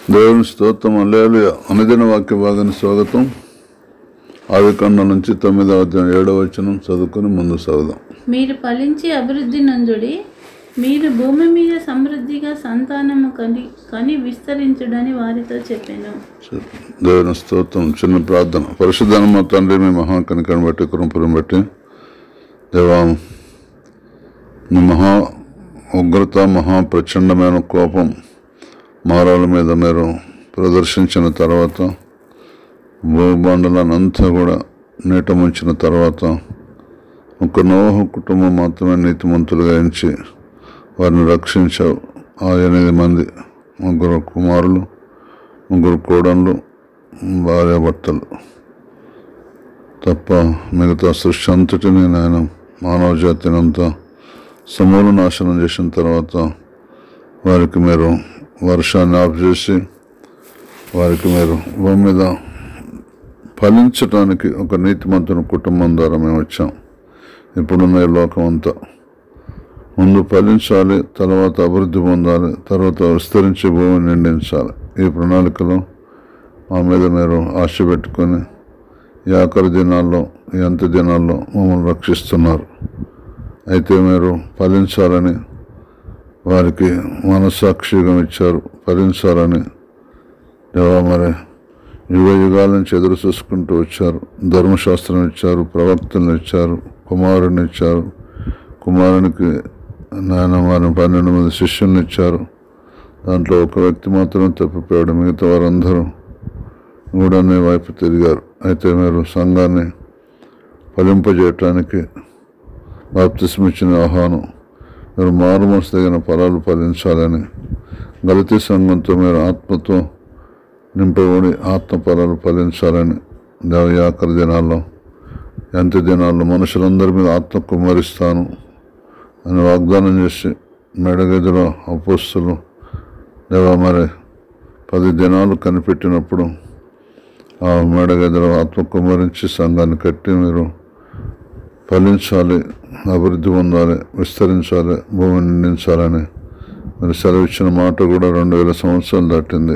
దేవుని స్తోత్రం అల్లేలుయ అనుదిన వాక్య భాగాన్ని స్వాగతం ఆదికాండ నుంచి తొమ్మిదవ అధ్యాయం ఏడవ వచనం చదువుకొని ముందు చదువుదాం మీరు ఫలించి అభివృద్ధి నందుడి మీరు భూమి మీద సమృద్ధిగా సంతానము కని కని విస్తరించుడని వారితో చెప్పాను దేవుని స్తోత్రం చిన్న ప్రార్థన పరిశుద్ధన మా తండ్రి మీ మహాకనికను బట్టి కృంపురం బట్టి దేవా మీ మహా ఉగ్రత మహా ప్రచండమైన కోపం మారాల మీద మీరు ప్రదర్శించిన తర్వాత భూబండలనంతా కూడా నీట ముంచిన తర్వాత ఒక నోహ కుటుంబం మాత్రమే నీతిమంతులుగా ఎంచి వారిని రక్షించావు ఆ ఎనిమిది మంది ముగ్గురు కుమారులు ముగ్గురు కోడళ్ళు భార్యాభర్తలు తప్ప మిగతా సృష్టి అంతటిని నాయన మానవ జాతిని అంతా సమూల నాశనం చేసిన తర్వాత వారికి మీరు వర్షాన్ని ఆఫ్ చేసి వారికి మీరు భూమి మీద ఫలించడానికి ఒక నీతిమంతుని కుటుంబం ద్వారా మేము వచ్చాం ఇప్పుడున్న ఈ లోకం అంతా ముందు ఫలించాలి తర్వాత అభివృద్ధి పొందాలి తర్వాత విస్తరించి భూమిని నిండించాలి ఈ ప్రణాళికలో మా మీద మీరు ఆశ పెట్టుకొని ఈ ఆఖరి దినాల్లో ఈ అంత్య దినాల్లో మమ్మల్ని రక్షిస్తున్నారు అయితే మీరు ఫలించాలని వారికి మనస్సాక్షిగా ఇచ్చారు ఫలించాలని దేవా మరి యుగ యుగాల నుంచి ఎదురు చూసుకుంటూ వచ్చారు ధర్మశాస్త్రం ఇచ్చారు ప్రవక్తలను ఇచ్చారు కుమారుని ఇచ్చారు కుమారునికి నాయన వారిని పన్నెండు మంది శిష్యుల్ని ఇచ్చారు దాంట్లో ఒక వ్యక్తి మాత్రం తప్పిపోయాడు మిగతా వారందరూ కూడా మీ వైపు తిరిగారు అయితే మీరు సంఘాన్ని ఫలింపజేయటానికి బాప్తిస్మిచ్చిన ఆహ్వానం మీరు మారుమనసు తగిన ఫలాలు ఫలించాలని గలతీ సంఘంతో మీరు ఆత్మతో నింపబడి ఆత్మ ఫలాలు ఫలించాలని దేవ ఆఖరి దినాల్లో ఎంత దినాల్లో మనుషులందరి మీద ఆత్మ కుమ్మరిస్తాను అని వాగ్దానం చేసి మెడగదిలో అపోస్తులు దేవ మరి పది దినాలు కనిపెట్టినప్పుడు ఆ మేడగదిలో ఆత్మ కుమ్మరించి సంఘాన్ని కట్టి మీరు ఫలించాలి అభివృద్ధి పొందాలి విస్తరించాలి భూమిని నిండించాలని మీరు సెలవిచ్చిన మాట కూడా రెండు వేల సంవత్సరాలు దాటింది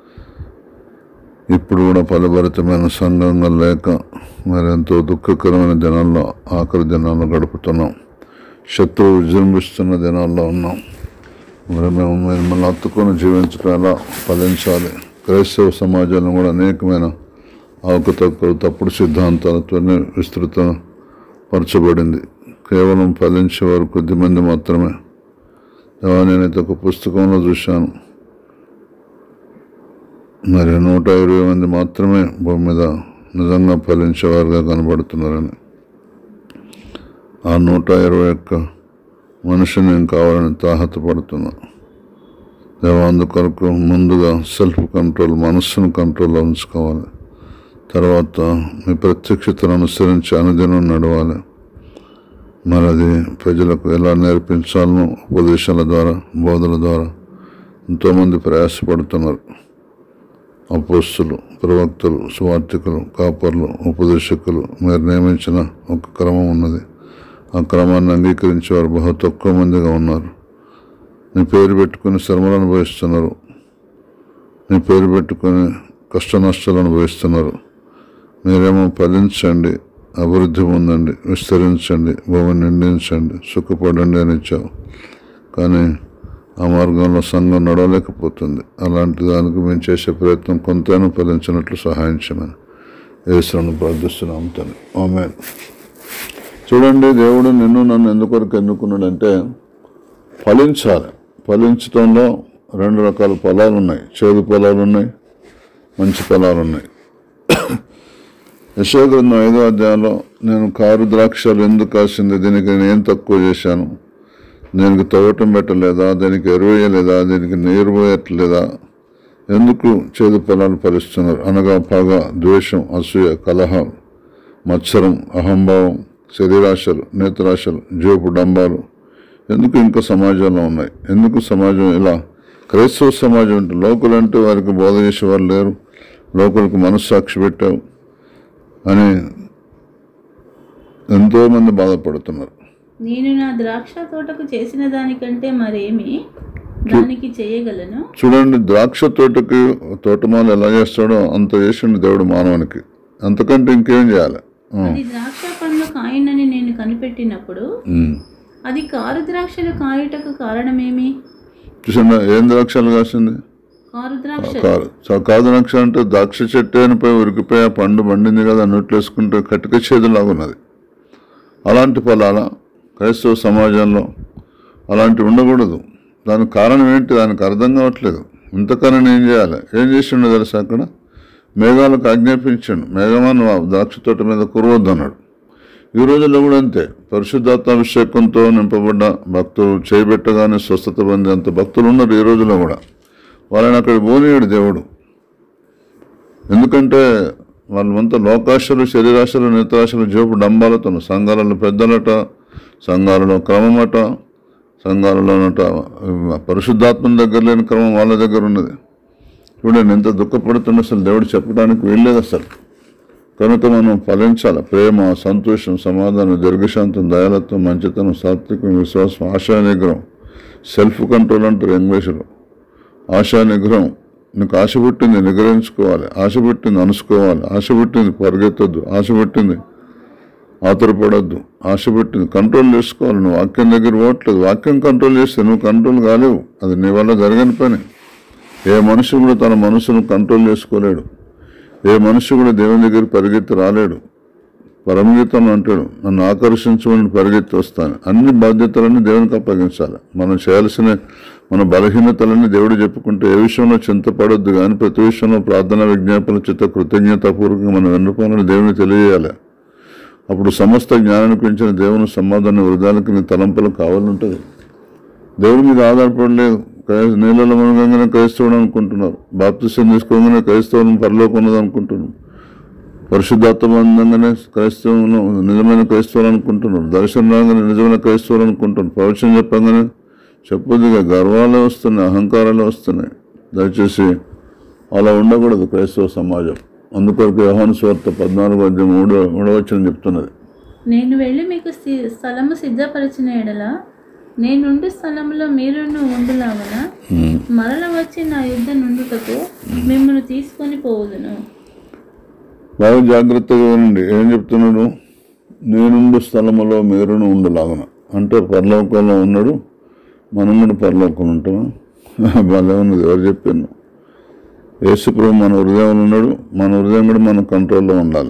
ఇప్పుడు కూడా ఫలభరితమైన సంఘంగా లేక మరి ఎంతో దుఃఖకరమైన దినాల్లో ఆఖరి దినాల్లో గడుపుతున్నాం శత్రువు విజృంభిస్తున్న దినాల్లో ఉన్నాం మరి మేము మిమ్మల్ని హత్తుకొని జీవించడం ఎలా ఫలించాలి క్రైస్తవ సమాజంలో కూడా అనేకమైన అవకతవకలు తప్పుడు సిద్ధాంతాలతోనే విస్తృత పరచబడింది కేవలం ఫలించే వారు కొద్దిమంది మాత్రమే దేవా, నేనైతే ఒక పుస్తకంలో చూశాను మరి నూట ఇరవై మంది మాత్రమే భూమి మీద నిజంగా ఫలించేవారుగా కనబడుతున్నారని ఆ నూట ఇరవై ఒక్క మనిషిని నేను కావాలని తాహతపడుతున్నా దేవా అందుకొరకు ముందుగా సెల్ఫ్ కంట్రోల్ మనస్సును కంట్రోల్లో ఉంచుకోవాలి తర్వాత మీ ప్రత్యక్షతను అనుసరించి అనుదినం నడవాలి మరి అది ప్రజలకు ఎలా నేర్పించాలనో ఉపదేశాల ద్వారా బోధల ద్వారా ఎంతోమంది ప్రయాసపడుతున్నారు అపోస్తులు ప్రవక్తలు సువార్థికులు కాపర్లు ఉపదేశకులు మీరు నియమించిన ఒక క్రమం ఉన్నది ఆ క్రమాన్ని అంగీకరించే వారు బహు తక్కువ మందిగా ఉన్నారు మీ పేరు పెట్టుకుని శ్రమలు అనుభవిస్తున్నారు మీ పేరు పెట్టుకుని కష్ట నష్టాలు అనుభవిస్తున్నారు మీరేమో ఫలించండి అభివృద్ధి పొందండి విస్తరించండి భూమిని నిండించండి సుఖపడండి అని ఇచ్చావు కానీ ఆ మార్గంలో సంఘం నడవలేకపోతుంది అలాంటి దానికి మేము చేసే ప్రయత్నం కొంతైనా ఫలించినట్లు సహాయం చేయమని ఏసులను ప్రార్థిస్తున్నాం తను ఆమె చూడండి దేవుడు నిన్ను నన్ను ఎందుకొరకు ఎన్నుకున్నాడంటే ఫలించాలి ఫలించడంలో రెండు రకాల పొలాలు ఉన్నాయి చేదు పొలాలు ఉన్నాయి మంచి పొలాలు ఉన్నాయి యశోగ్రంథం ఐదో అధ్యాయంలో నేను కారు ద్రాక్షలు ఎందుకు కాసింది దీనికి నేను ఏం తక్కువ చేశాను దీనికి తవ్వటం పెట్టలేదా దీనికి ఎరువేయలేదా దీనికి నీరు పోయట్లేదా ఎందుకు చేదు పొలాలు ఫలిస్తున్నారు అనగా పగ ద్వేషం అసూయ కలహం మత్సరం అహంభావం శరీరాశలు నేత్రాశలు జోపు డంబాలు ఎందుకు ఇంకా సమాజంలో ఉన్నాయి ఎందుకు సమాజం ఇలా క్రైస్తవ సమాజం అంటే లోకులంటే వారికి బోధ చేసేవారు లేరు లోకులకు మనస్సాక్షి పెట్టావు అని ఎంతోమంది బాధపడుతున్నారు నేను నా ద్రాక్ష తోటకు చేసిన దానికంటే మరేమి దానికి చేయగలను చూడండి ద్రాక్ష తోటకి తోటమాలు ఎలా చేస్తాడో అంత చేసిండు దేవుడు మానవునికి అంతకంటే ఇంకేం చేయాలి ఆ. అది ద్రాక్ష పండ్లు కాయనని నేను కనిపెట్టినప్పుడు ఉమ్. అది కారు ద్రాక్షలు కాయుటకు కారణమేమి చూసారా ఏం ద్రాక్షలు కాసింది కారు ద్రాక్ష కాదు సో కాదు ద్రాక్ష అంటే ద్రాక్ష చెట్టు అనిపోయి ఉరికిపోయి ఆ పండు పండింది కదా నోట్లు వేసుకుంటే కటిక చేదులాగా ఉన్నది అలాంటి ఫలాల క్రైస్తవ సమాజంలో అలాంటివి ఉండకూడదు దానికి కారణం ఏంటి దానికి అర్థం కావట్లేదు ఇంతకన్నా ఏం చేయాలి ఏం చేసిండో తెలుసా అక్కడ మేఘాలకు ఆజ్ఞాపించండు మేఘమాను ద్రాక్ష తోట మీద కురవద్దు అన్నాడు ఈ రోజుల్లో కూడా అంతే పరిశుద్ధాత్మాభిషేకంతో నింపబడ్డ భక్తులు చేయబెట్టగానే స్వస్థత పొందేంత భక్తులు ఉన్నారు ఈ రోజుల్లో కూడా వాళ్ళని అక్కడ పోనీయడు దేవుడు ఎందుకంటే వాళ్ళంతా లోకాశలు శరీరాశలు నేత్రాశలు జోపు డంబాలతో సంఘాలలో పెద్దలట సంఘాలలో క్రమమట సంఘాలలోనట పరిశుద్ధాత్మ దగ్గర లేని క్రమం వాళ్ళ దగ్గర ఉన్నది చూడండి ఎంత దుఃఖపడుతున్నా అసలు దేవుడు చెప్పడానికి వీల్లేదు అసలు కనుక మనం ఫలించాలి ప్రేమ సంతోషం సమాధానం దీర్ఘశాంతం దయాలత్వం మంచితనం సాత్వికం విశ్వాసం ఆశా నిగ్రహం సెల్ఫ్ కంట్రోల్ అంటారు ఇంగ్లీషులో ఆశా నిగ్రహం నీకు ఆశ పుట్టింది నిగ్రహించుకోవాలి ఆశ పుట్టింది అనుసుకోవాలి ఆశ పుట్టింది పరిగెత్తొద్దు ఆశ పుట్టింది ఆతురపడొద్దు ఆశ పుట్టింది కంట్రోల్ చేసుకోవాలి నువ్వు వాక్యం దగ్గర పోవట్లేదు వాక్యం కంట్రోల్ చేస్తే నువ్వు కంట్రోల్ కాలేవు అది నీ వల్ల జరగని పని ఏ మనిషి కూడా తన మనసును కంట్రోల్ చేసుకోలేడు ఏ మనిషి కూడా దేవుని దగ్గర పరిగెత్తి రాలేడు పరమగీతం అంటాడు నన్ను ఆకర్షించమని పరిగెత్తి వస్తాను అన్ని బాధ్యతలన్నీ దేవునికి అప్పగించాలి మనం చేయాల్సిన మన బలహీనతలన్నీ దేవుడు చెప్పుకుంటే ఏ విషయంలో చింతపడొద్దు కానీ ప్రతి విషయంలో ప్రార్థన విజ్ఞాపన చిత్త కృతజ్ఞతాపూర్వకంగా మనం వెన్నుకోవాలని దేవుని తెలియజేయాలి అప్పుడు సమస్త జ్ఞానానికి పెంచిన దేవుని సమాధానం హృదయానికి నీ తలంపులు కావాలంటుంది దేవుడి మీద ఆధారపడలేదు క్రై- నీళ్ళలో మునగంగానే క్రైస్తవుడు అనుకుంటున్నారు బాప్తిసం తీసుకోగానే క్రైస్తవం పరలోకం ఉన్నది అనుకుంటున్నారు పరిశుద్ధాత్మ అందంగానే క్రైస్తవులు నిజమైన క్రైస్తవులు అనుకుంటున్నారు దర్శనం రాగానే నిజమైన క్రైస్తవులు అనుకుంటున్నారు ప్రవచనం చెప్పగానే చెప్పొద్దుగా గర్వాలే వస్తున్నాయి అహంకారాలే వస్తున్నాయి దయచేసి అలా ఉండకూడదు క్రైస్తవ సమాజం అందుకొరకు యోహాను స్వార్థ పద్నాలుగు అధ్యాయం మూడో మూడవచనం చెప్తున్నది నేను వెళ్ళి మీకు స్థి- స్థలము సిద్ధపరిచిన ఎడల నేనుండు స్థలంలో మీరును ఉండులాగన మరల వచ్చి నా యుద్ధ నుండుటకు మిమ్మల్ని తీసుకొని పోవుదును బాగా జాగ్రత్తగా వినండి ఏం చెప్తున్నాడు నేనుండు స్థలములో మీరును ఉండలాగన అంటే పరలోకంలో ఉన్నాడు మనం కూడా పరలోకంలో ఉంటామా భలే ఉన్నది ఎవరు చెప్పాను యేసుప్రభు మన హృదయంలో ఉన్నాడు మన హృదయం కూడా మన కంట్రోల్లో ఉండాలి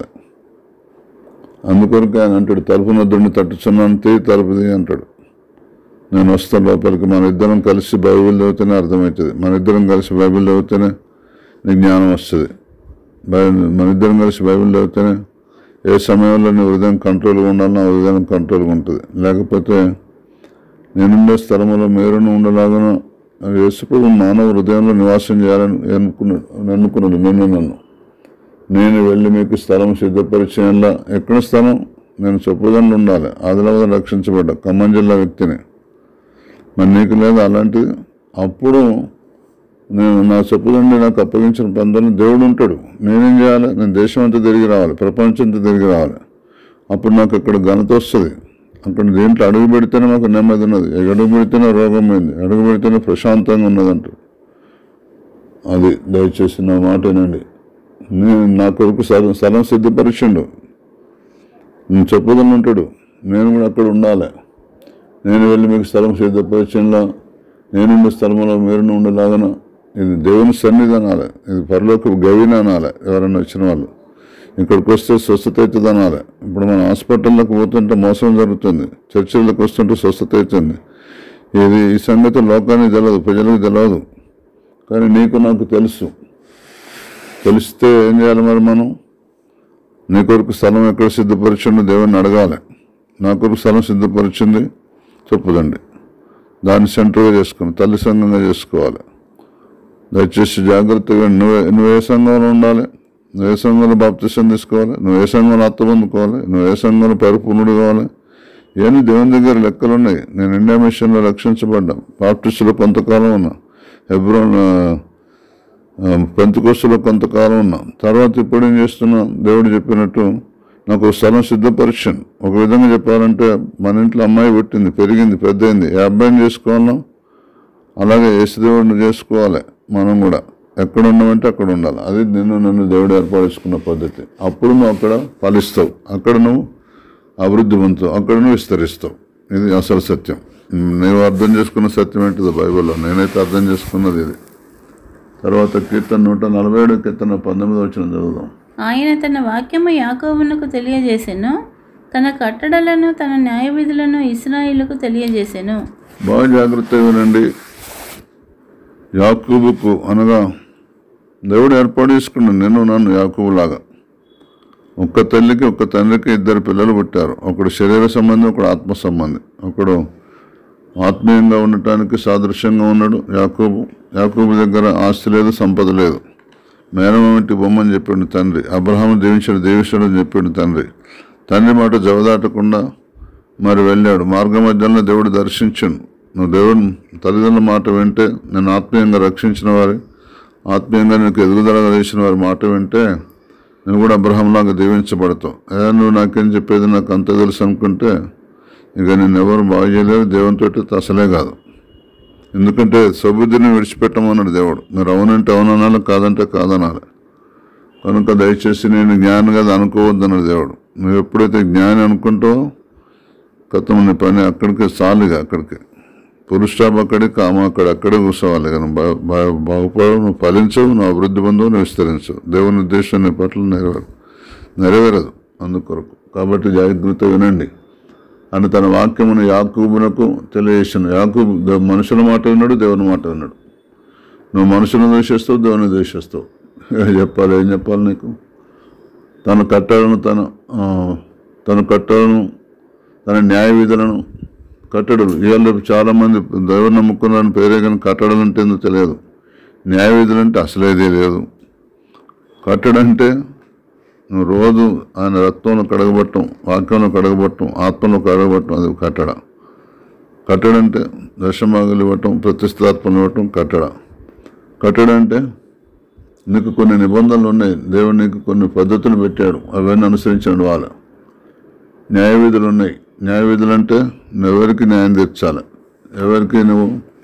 అందుకొరకు ఆయన అంటాడు తలుపు నద్దుడిని తట్టుచున్నాను తీయి తలుపుది అంటాడు నేను వస్తాను లోపలికి మన ఇద్దరం కలిసి బైబిల్ చదివితేనే అర్థమవుతుంది మన ఇద్దరం కలిసి బైబిల్ చదివితేనే నీకు జ్ఞానం వస్తుంది బైబిల్ మన ఇద్దరం కలిసి బైబిల్ చదివితేనే ఏ సమయంలో నీ హృదయం కంట్రోల్గా ఉండాలి నా హృదయం కంట్రోల్గా ఉంటుంది లేకపోతే నేనుండే స్థలంలో మీరును ఉండలాగా యేసుప్రభు మానవ హృదయంలో నివాసం చేయాలని ఎన్నుకున్నాడు ఎన్నుకున్నాడు నిన్ను నన్ను నేను వెళ్ళి మీకు స్థలం సిద్ధపరిచేలా ఎక్కడ స్థలం నేను చొప్పుదండ్లు ఉండాలి ఆదిలాబాద్ రక్షించబడ్డా ఖమ్మం జిల్లా వ్యక్తిని మరి నీకు లేదు అలాంటిది అప్పుడు నేను నా చెప్పుదండి నాకు అప్పగించిన పనులను దేవుడు ఉంటాడు నేనేం చేయాలి నేను దేశం అంతా తిరిగి రావాలి ప్రపంచం అంతా తిరిగి రావాలి అప్పుడు నాకు ఇక్కడ ఘనత వస్తుంది అక్కడ దేంట్లో అడుగు పెడితేనే మాకు నెమ్మది ఉన్నది అడుగు పెడితేనే రోగం అయింది అడుగు పెడితేనే ప్రశాంతంగా ఉన్నదంటారు అది దయచేసి నా మాట వినండి నేను నా కొరకు స్థలం స్థలం సిద్ధపరిచిండు నేను చెప్పుదని ఉంటాడు నేను కూడా అక్కడ ఉండాలి నేను వెళ్ళి మీకు స్థలం సిద్ధపరిచంలా నేనుండే స్థలంలో మీరు ఉండేలాగన ఇది దేవుని సన్నిధి అనాలి ఇది పరలోక గవిని అనాలి ఎవరైనా వచ్చిన వాళ్ళు ఇక్కడికి వస్తే స్వస్థత అవుతుంది అనాలి ఇప్పుడు మన హాస్పిటల్లోకి పోతుంటే మోసం జరుగుతుంది చర్చిలకు వస్తుంటే స్వస్థత అవుతుంది ఇది ఈ సంగతి లోకానికి తెలియదు ప్రజలకు తెలియదు కానీ నీకు నాకు తెలుసు తెలిస్తే ఏం చేయాలి మరి మనం నీ కొరకు స్థలం ఎక్కడ సిద్ధపరిచిండో దేవుని అడగాలి నా కొరకు స్థలం సిద్ధపరిచింది చెప్పుదండి దాన్ని సెంటర్గా చేసుకుని తల్లి సంఘంగా చేసుకోవాలి దయచేసి జాగ్రత్తగా నువ్వే నువ్వు ఏ సంఘంలో ఉండాలి నువ్వు ఏ సంఘంలో బాప్తిసం తీసుకోవాలి నువ్వు ఏ సంఘంలో అత్త పొందుకోవాలి నువ్వు ఏ సంఘంలో పరిపూర్ణుడు కావాలి ఇవన్నీ దేవుని దగ్గర లెక్కలు ఉన్నాయి నేను ఇండియా మిషన్లో రక్షించబడ్డా బాప్టిస్టులో కొంతకాలం ఉన్నా హెబ్రోన్ పెంతుకోస్తులో కొంతకాలం ఉన్నా తర్వాత ఇప్పుడు ఏం చేస్తున్నా దేవుడు చెప్పినట్టు నాకు ఒక స్థలం సిద్ధపరిచాను ఒక విధంగా చెప్పాలంటే మన ఇంట్లో అమ్మాయి పుట్టింది పెరిగింది పెద్దయింది ఏ అబ్బాయిని చేసుకోవాలా అలాగే యేసుదేవుడిని చేసుకోవాలి మనం కూడా ఎక్కడ ఉన్నామంటే అక్కడ ఉండాలి అది నిన్ను నన్ను దేవుడు ఏర్పరచుకున్న పద్ధతి అప్పుడు నువ్వు అక్కడ ఫలిస్తావు అక్కడ నువ్వు అభివృద్ధి పొందుతావు అక్కడ నువ్వు విస్తరిస్తావు ఇది అసలు సత్యం నీవు అర్థం చేసుకున్న సత్యం ఏంటిదో బైబిల్లో నేనైతే అర్థం చేసుకున్నది ఇది తర్వాత కీర్తన నూట నలభై ఏడు కీర్తన పంతొమ్మిది వచ్చిన చదువుదాం ఆయన తన వాక్యము యాకోబునకు తెలియజేసెను తన కట్టడలను తన న్యాయ విధులను ఇస్రాయిలకు తెలియజేసెను బాగా జాగ్రత్తగా వినండి యాకూబుకు అనగా దేవుడు ఏర్పాటు చేసుకున్నాడు నేను నన్ను యాకూబులాగా ఒక్క తల్లికి ఒక్క తండ్రికి ఇద్దరు పిల్లలు పుట్టారు ఒకడు శరీర సంబంధం ఒకడు ఆత్మ సంబంధి ఒకడు ఆత్మీయంగా ఉండటానికి సాదృశ్యంగా ఉన్నాడు యాకూబు యాకూబు దగ్గర ఆస్తి లేదు సంపద లేదు మేనమామిటి బొమ్మని చెప్పాడు తండ్రి అబ్రహాము దీవించాడు దీవించాడు అని చెప్పాడు తండ్రి తండ్రి మాట జవదాటకుండా మరి వెళ్ళాడు మార్గ మధ్యంలో దేవుడు దర్శించాను నువ్వు దేవుడు తల్లిదండ్రుల మాట వింటే నేను ఆత్మీయంగా రక్షించిన వారి ఆత్మీయంగా నీకు ఎదుగుదల చేసిన వారి మాట వింటే నువ్వు కూడా అబ్రహంలాగా దీవించబడతావు ఏ నువ్వు నాకేం చెప్పేది నాకు అంత తెలుసు అనుకుంటే ఇక నేను ఎవరు బాగు చేయలేరు దేవునితోటి అసలే కాదు ఎందుకంటే సబుద్ధిని విడిచిపెట్టమన్నాడు దేవుడు మీరు అవునంటే అవుననాలి కాదంటే కాదనాలి కనుక దయచేసి నేను జ్ఞాని కదా అనుకోవద్దన్నాడు దేవుడు నువ్వు ఎప్పుడైతే జ్ఞాని అనుకుంటావో కథం నీ పని అక్కడికి చాలుగా అక్కడికి పురుషాబ్ అక్కడికి కామ అక్కడ అక్కడే కూర్చోవాలి కానీ బా- బా- బాగుపడవు నువ్వు ఫలించవు నువ్వు అభివృద్ధి పొందవు నువ్వు విస్తరించవు దేవుని ఉద్దేశం నీ పట్ల నెరవేరు నెరవేరదు అందుకొరకు కాబట్టి జాగ్రత్త వినండి అని తన వాక్యమును యాకూబునకు తెలియజేసిన యాకూబు దే- మనుషుల మాట విన్నాడు దేవుని మాట విన్నాడు నువ్వు మనుషులను ద్వేషిస్తావు దేవుని ద్వేషిస్తావు ఏం చెప్పాలి ఏం చెప్పాలి నీకు తన కట్టడను తన ఆ, తన కట్టడను తన న్యాయ విధులను కట్టడలు ఇవాళ చాలామంది దేవుని నమ్ముకున్నారని పేరే కానీ కట్టడలు అంటే ఏందో తెలియదు న్యాయ విధులు అంటే అసలేదే లేదు కట్టడంటే నువ్వు రోజు ఆయన రక్తంలో కడగబట్టం వాక్యంలో కడగబట్టం ఆత్మలో కడగబట్టం అది కట్టడ కట్టడంటే దశమాగులు ఇవ్వటం ప్రతిష్టాత్మలు ఇవ్వటం కట్టడ కట్టడ అంటే నీకు కొన్ని నిబంధనలు ఉన్నాయి దేవుడు నీకు కొన్ని పద్ధతులు పెట్టాడు అవన్నీ అనుసరించండి వాళ్ళు న్యాయ విధులు ఉన్నాయి న్యాయ విధులు అంటే నువ్వు ఎవరికి న్యాయం తీర్చాలి ఎవరికి నువ్వు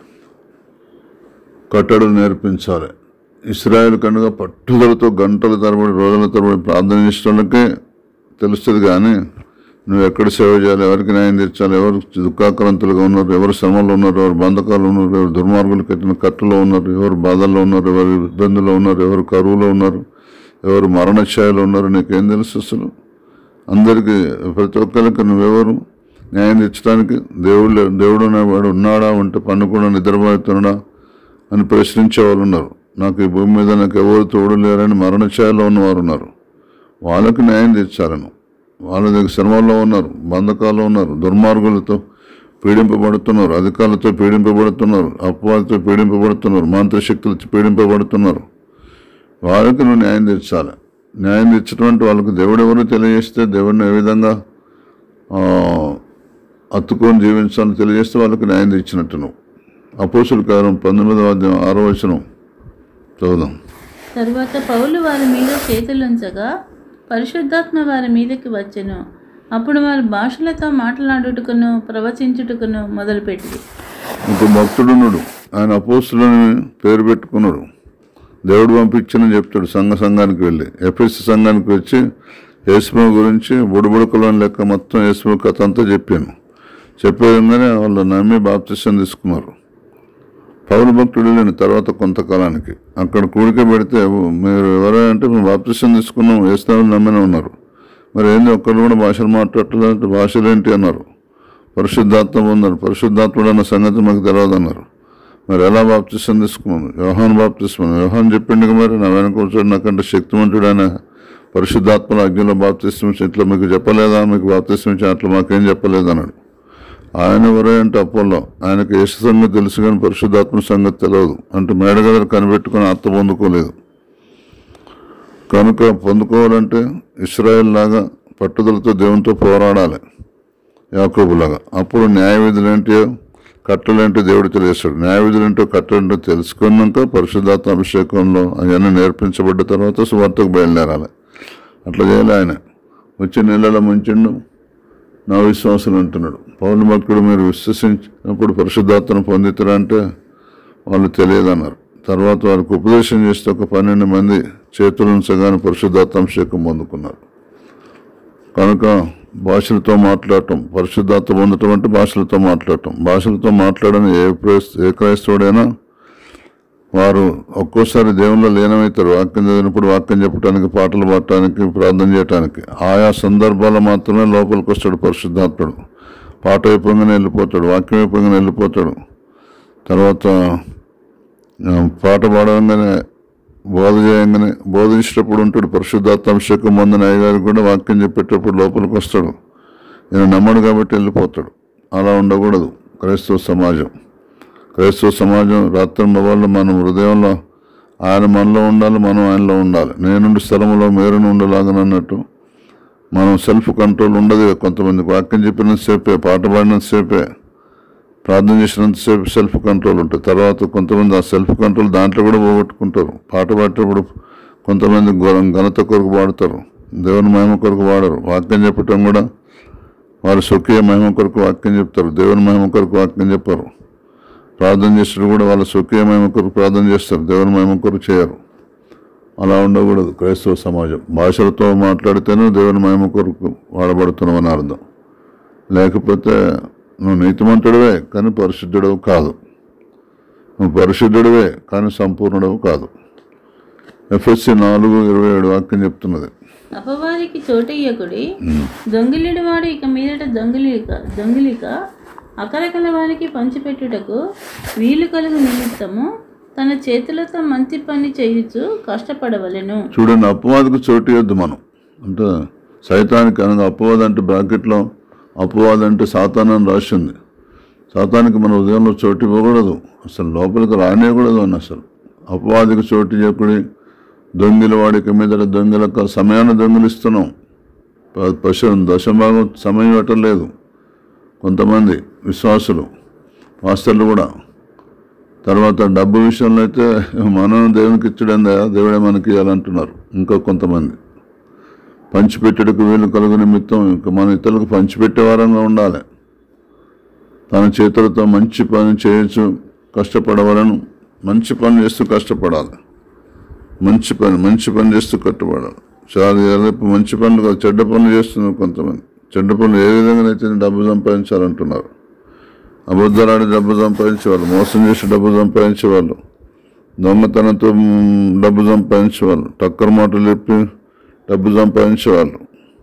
కట్టడలు నేర్పించాలి ఇస్రాయేల్ కనుక పట్టుదలతో గంటల తరబడి రోజుల తరబడి ప్రార్థన చేసేటోళ్ళకే తెలుస్తుంది కానీ నువ్వు ఎక్కడ సేవ చేయాలి ఎవరికి న్యాయం తీర్చాలి ఎవరు దుఃఖాక్రాంతులుగా ఉన్నారు ఎవరు శ్రమలో ఉన్నారు ఎవరు బంధకాలు ఉన్నారు ఎవరు దుర్మార్గులు కట్టిన కట్టులో ఉన్నారు ఎవరు బాధల్లో ఉన్నారు ఎవరు ఇబ్బందుల్లో ఉన్నారు ఎవరు కరువులో ఉన్నారు ఎవరు మరణఛాయలో ఉన్నారు నీకేం తెలుసు అసలు అందరికీ ప్రతి ఒక్కరికి నువ్వెవరు న్యాయం తెచ్చడానికి దేవుడు దేవుడు అనేవాడు ఉన్నాడా ఉంటే పండుకుండా నిద్రపోతున్నాడా అని ప్రశ్నించే వాళ్ళు ఉన్నారు నాకు ఈ భూమి మీద నాకు ఎవరు తోడు లేరని మరణఛాయలో ఉన్నవారు ఉన్నారు వాళ్ళకి న్యాయం తెచ్చాలను వాళ్ళ దగ్గర శ్రమల్లో ఉన్నారు బంధకాల్లో ఉన్నారు దుర్మార్గులతో పీడింపబడుతున్నారు అధికారులతో పీడింపబడుతున్నారు అపవాదితో పీడింపబడుతున్నారు మంత్రశక్తులతో పీడింపబడుతున్నారు వాళ్ళకి నువ్వు న్యాయం తెచ్చాలి న్యాయం తెచ్చడం అంటే వాళ్ళకి దేవుడు ఎవరు తెలియజేస్తే దేవుడిని ఏ విధంగా ఆ, అత్తుకొని జీవించాలని తెలియజేస్తే వాళ్ళకి న్యాయం తెచ్చినట్టు నువ్వు అపోసుల కాలం పంతొమ్మిదవ అధ్యాయం ఆరో వచనం చదువుదాం తరువాత పౌలు వారి మీద చేతులుంచగా పరిశుద్ధాత్మ వారి మీదకి వచ్చెను అప్పుడు వారు భాషలతో మాట్లాడుటకును ప్రవచించుటకును మొదలుపెట్టి ఒక భక్తుడున్నాడు ఆయన అపోస్తులని పేరు పెట్టుకున్నాడు దేవుడు పంపించని చెప్తాడు సంఘ సంఘానికి వెళ్ళి ఎఫ్ఎస్ సంఘానికి వచ్చి యేసుమ గురించి బుడబుడకలోని లెక్క మొత్తం యేసుమ కథ అంతా చెప్పాను చెప్పేదంగానే వాళ్ళు నమ్మి బాప్తిష్టం తీసుకున్నారు పౌరు భక్తుడు లేని తర్వాత కొంతకాలానికి అక్కడ కూడిక పెడితే మీరు ఎవరైనా అంటే మేము బాప్తిష్టం తీసుకున్నాం వేస్తామని నమ్మిన ఉన్నారు మరి ఏంది ఒక్కరు కూడా భాషలు మాట్లాడలేదు భాషలు ఏంటి అన్నారు పరిశుద్ధాత్మ పొందారు పరిశుద్ధాత్ముడు అన్న సంగతి మాకు తెలియదు అన్నారు మరి ఎలా బాప్తిష్టం తీసుకున్నాను వ్యవహాన్ బాప్తిస్తున్నాను వ్యవహాన్ చెప్పిండు కదా మరి నా వెనక కూర్చొని నాకంటే శక్తివంతుడు ఆయన పరిశుద్ధాత్మల అగ్నిలో బాప్తిష్టం ఇట్లా మీకు చెప్పలేదా మీకు బాప్తిష్టం ఇచ్చి అట్లా మాకేం చెప్పలేదు అన్నాడు ఆయన ఎవరే అంటే అపోలో ఆయనకు యేసు సంగతి తెలుసు కానీ పరిశుద్ధాత్మ సంగతి తెలియదు అంటే మేడగదలు కనిపెట్టుకుని ఆత్మ పొందుకోలేదు కనుక పొందుకోవాలంటే ఇస్రాయేల్ లాగా పట్టుదలతో దేవునితో పోరాడాలి యాకోబులాగా అప్పుడు న్యాయ విధులు ఏంటో కట్టలేంటో దేవుడు తెలియస్తాడు న్యాయ విధులు ఏంటో కట్టలేంటో తెలుసుకున్నాక పరిశుద్ధాత్మ అభిషేకంలో అవన్నీ నేర్పించబడ్డ తర్వాత సువార్తకు బయలుదేరాలి అట్లా చేయాలి ఆయన వచ్చే నెలలో ముంచిండు నా విశ్వాసులు అంటున్నాడు పౌరు భక్తుడు మీరు విశ్వసించినప్పుడు పరిశుద్ధాత్మను పొందుతారా అంటే వాళ్ళు తెలియదన్నారు తర్వాత వారికి ఉపదేశం చేస్తే ఒక పన్నెండు మంది చేతుల ఉంచగానే పరిశుద్ధాత్మాభిషేకం పొందుకున్నారు కనుక భాషలతో మాట్లాడటం పరిశుద్ధాత్మ పొందటం అంటే భాషలతో మాట్లాడటం భాషలతో మాట్లాడని ఏ క్రైస్- ఏ క్రైస్తవుడైనా వారు ఒక్కోసారి దేవుళ్ళు లీనమవుతారు వాక్యం చదివినప్పుడు వాక్యం చెప్పడానికి పాటలు పాడటానికి ప్రార్థన చేయటానికి ఆయా సందర్భాల్లో మాత్రమే లోపలికి వస్తాడు పరిశుద్ధాత్ముడు పాట అయిపోగానే వెళ్ళిపోతాడు వాక్యం అయిపోగానే వెళ్ళిపోతాడు తర్వాత ఆ, పాట పాడగానే బోధ చేయంగానే బోధించేటప్పుడు ఉంటాడు పరిశుద్ధాత్మాభిషేకం పొందిన అయ్యగారు కూడా వాక్యం చెప్పేటప్పుడు లోపలికి వస్తాడు నేను నమ్మడు కాబట్టి వెళ్ళిపోతాడు అలా ఉండకూడదు క్రైస్తవ సమాజం క్రైస్తవ సమాజం రాత్రి వాళ్ళు మనం హృదయంలో ఆయన మనలో ఉండాలి మనం ఆయనలో ఉండాలి నేనుండి స్థలంలో మేరును ఉండలాగనన్నట్టు మనం సెల్ఫ్ కంట్రోల్ ఉండదు కొంతమందికి వాక్యం చెప్పినంతసేపే పాట పాడినంతసేపే ప్రార్థన చేసినంతసేపు సెల్ఫ్ కంట్రోల్ ఉంటుంది తర్వాత కొంతమంది ఆ సెల్ఫ్ కంట్రోల్ దాంట్లో కూడా పోగొట్టుకుంటారు పాట పాడేటప్పుడు కొంతమంది ఘన- ఘనత కొరకు పాడతారు దేవుని మహిమ కొరకు పాడరు వాక్యం చెప్పటం కూడా వారు స్వకీయ మహిమ కొరకు వాక్యం చెప్తారు దేవుని మహిమ కొరకు వాక్యం చెప్పారు ప్రార్థన చేసేటప్పుడు కూడా వాళ్ళ స్వకీయ మహిమ కొరకు ప్రార్థన చేస్తారు దేవుని మహిమ కొరకు చేయరు అలా ఉండకూడదు క్రైస్తవ సమాజం భాషలతో మాట్లాడితేనే దేవుని మహిమ కొరకు వాడబడుతున్నామని అర్థం లేకపోతే నువ్వు నీతిమంతుడివే కానీ పరిశుద్ధుడవు కాదు నువ్వు పరిశుద్ధుడివే కానీ సంపూర్ణుడవు కాదు ఎఫ్ఎస్సి నాలుగు ఇరవై ఏడు వాక్యం చెప్తున్నది అపవాదికి చోటయ్యకుడి దొంగిలిడి వాడు ఇక మీదట దొంగిలిక దొంగిలిక అకరకల వారికి పంచిపెట్టుటకు వీలు కలుగు నిమిత్తము తన చేతులతో మంచి పని చేయుచు కష్టపడవలెను చూడండి అపవాదకు చోటు ఇవ్వద్దు మనం అంటే సైతానికి అనగా అపవాద అంటే బ్రాకెట్లో అపవాద అంటే సాతాన్ అని రాసింది సాతానికి మన హృదయంలో చోటు ఇవ్వకూడదు అసలు లోపలికి రానియకూడదు అని అసలు అపవాదికి చోటు చేయకుడి దొంగిల వాడికి మీద దొంగిలక సమయాన్ని దొంగిలిస్తున్నాం ప- పశు దశభాగం సమయం ఇవ్వటం కొంతమంది విశ్వాసులు పాస్టర్లు కూడా తర్వాత డబ్బు విషయంలో అయితే మనం దేవునికి ఇచ్చడందా దేవుడే మనకి ఇవ్వాలంటున్నారు ఇంకా కొంతమంది పంచిపెట్టుటకు వీలు కలుగు నిమిత్తం ఇంకా మన ఇతరులకు పంచిపెట్టే వారంగా ఉండాలి తన చేతులతో మంచి పని చేయొచ్చు కష్టపడవలను మంచి పని చేస్తూ కష్టపడాలి మంచి పని మంచి పని చేస్తూ కట్టుబడాలి చాలా రేపు మంచి పనులు కాదు చెడ్డ పనులు చేస్తున్నారు కొంతమంది చెడ్డ పనులు ఏ విధంగానైతే డబ్బు సంపాదించాలంటున్నారు అబద్ధాలాడి డబ్బు సంపాదించేవాళ్ళు మోసం చేసి డబ్బు సంపాదించేవాళ్ళు దొంగతనంతో మ్, డబ్బు సంపాదించేవాళ్ళు టక్కర మాటలు చెప్పి డబ్బు సంపాదించేవాళ్ళు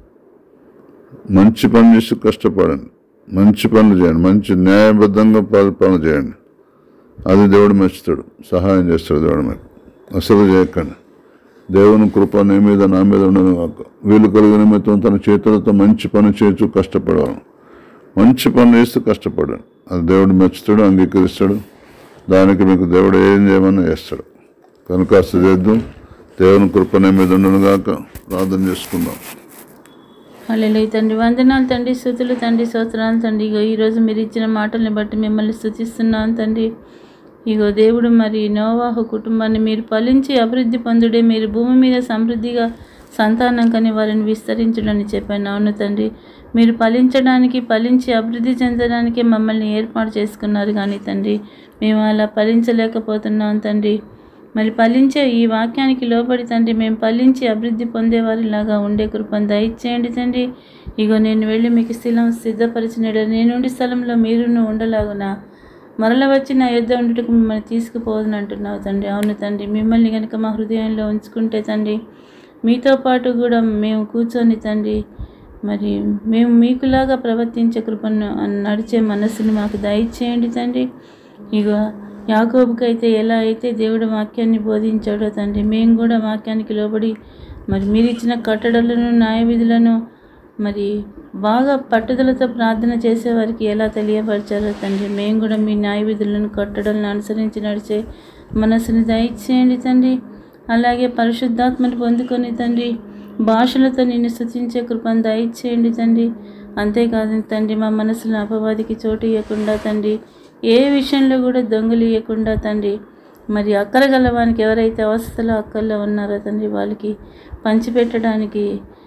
మంచి పని చేసి కష్టపడండి మంచి పనులు చేయండి మంచి న్యాయబద్ధంగా పరిపాలన చేయండి అది దేవుడు మెచ్చుతాడు సహాయం చేస్తాడు దేవుడు మీకు అసలు చేయకండి దేవుని కృప నీ మీద నా మీద ఉండను కాక వీలు కలిగిన నిమిత్తం తన చేతులతో మంచి పని చేయొచ్చు కష్టపడవాలి మంచి పని చేస్తూ కష్టపడండి అది దేవుడు మెచ్చుతాడు అంగీకరిస్తాడు దానికి మీకు దేవుడు ఏం చేయమని చేస్తాడు కనుక అసలు చేద్దాం దేవుని కృప నీ మీద ఉండను గాక ప్రార్థన చేసుకుందాం హల్లెలూయా తండ్రి వందనాలు తండ్రి స్థుతులు తండ్రి స్తోత్రాలు తండ్రి ఇగో ఈరోజు మీరు ఇచ్చిన మాటల్ని బట్టి మిమ్మల్ని స్థుతిస్తున్నాను తండ్రి ఇగో దేవుడు మరి నోవాహు కుటుంబాన్ని మీరు ఫలించి అభివృద్ధి పొందుడే మీరు భూమి మీద సమృద్ధిగా సంతానం కని వారిని విస్తరించడని చెప్పాను అవును తండ్రి మీరు ఫలించడానికి ఫలించి అభివృద్ధి చెందడానికి మమ్మల్ని ఏర్పాటు చేసుకున్నారు కానీ తండ్రి మేము అలా ఫలించలేకపోతున్నాం తండ్రి మరి ఫలించే ఈ వాక్యానికి లోబడి తండ్రి మేము ఫలించి అభివృద్ధి పొందేవారిలాగా ఉండే కృపను దయచేయండి తండ్రి ఇగో నేను వెళ్ళి మీకు స్థలం సిద్ధపరిచిన నేనుండి స్థలంలో మీరును ఉండలాగున మరల వచ్చి నా యుద్ధ ఉండుటకు మిమ్మల్ని తీసుకుపోదని అంటున్నావు తండ్రి అవును తండ్రి మిమ్మల్ని కనుక మా హృదయంలో ఉంచుకుంటే తండ్రి మీతో పాటు కూడా మేము కూర్చొని తండ్రి మరి మేము మీకులాగా ప్రవర్తించే కృపను నడిచే మనస్సుని మాకు దయచేయండి తండ్రి ఇగో యాకోబుకి అయితే ఎలా అయితే దేవుడు వాక్యాన్ని బోధించాడో తండ్రి మేము కూడా వాక్యానికి లోబడి మరి మీరు ఇచ్చిన కట్టడలను న్యాయ విధులను మరి బాగా పట్టుదలతో ప్రార్థన చేసేవారికి ఎలా తెలియపరిచారో తండ్రి మేము కూడా మీ న్యాయ విధులను కట్టడలను అనుసరించి నడిచే మనసుని దయచేయండి తండ్రి అలాగే పరిశుద్ధాత్మని పొందుకొని తండ్రి భాషలతో నిన్ను స్థుతించే కృపను దయచేయండి తండ్రి అంతేకాదు తండ్రి మా మనసులో అపవాదికి చోటు ఇవ్వకుండా తండ్రి ఏ విషయంలో కూడా దొంగలు ఇవ్వకుండా తండ్రి మరి అక్కర గలవానికి ఎవరైతే అవస్థలో అక్కర్లో ఉన్నారో తండ్రి వాళ్ళకి పంచిపెట్టడానికి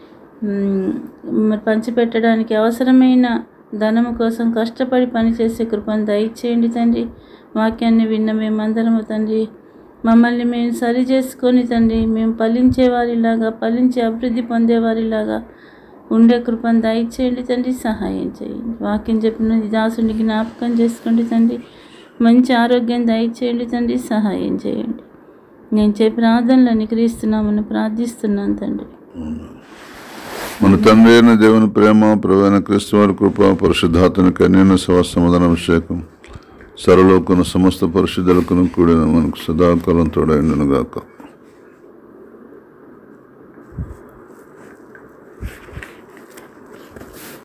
మ్, మరి పంచిపెట్టడానికి అవసరమైన ధనము కోసం కష్టపడి పనిచేసే కృపను దయచేయండి తండ్రి వాక్యాన్ని విన్న మేమందరము తండ్రి మమ్మల్ని మేము సరి చేసుకొని తండ్రి మేము ఫలించే వారిలాగా ఫలించి అభివృద్ధి పొందేవారిలాగా ఉండే కృపను దయచేయండి తండ్రి సహాయం చేయండి వాక్యం చెప్పిన ఈ దాసుని జ్ఞాపకం చేసుకోండి తండ్రి మంచి ఆరోగ్యం దయచేయండి తండ్రి సహాయం చేయండి నేను చెప్పి ప్రార్థనలని క్రీస్తున్నామని ప్రార్థిస్తున్నాను తండ్రి మన తండ్రి అయిన దేవుని ప్రేమ ప్రవీణ క్రీస్తు వారి కృప పరిశుద్ధాతని కన్యన సవ సమాధాన అభిషేకం సర్వలోకును సమస్త పరిశుద్ధులకును కూడిన మనకు సదాకాలం తోడైండును గాక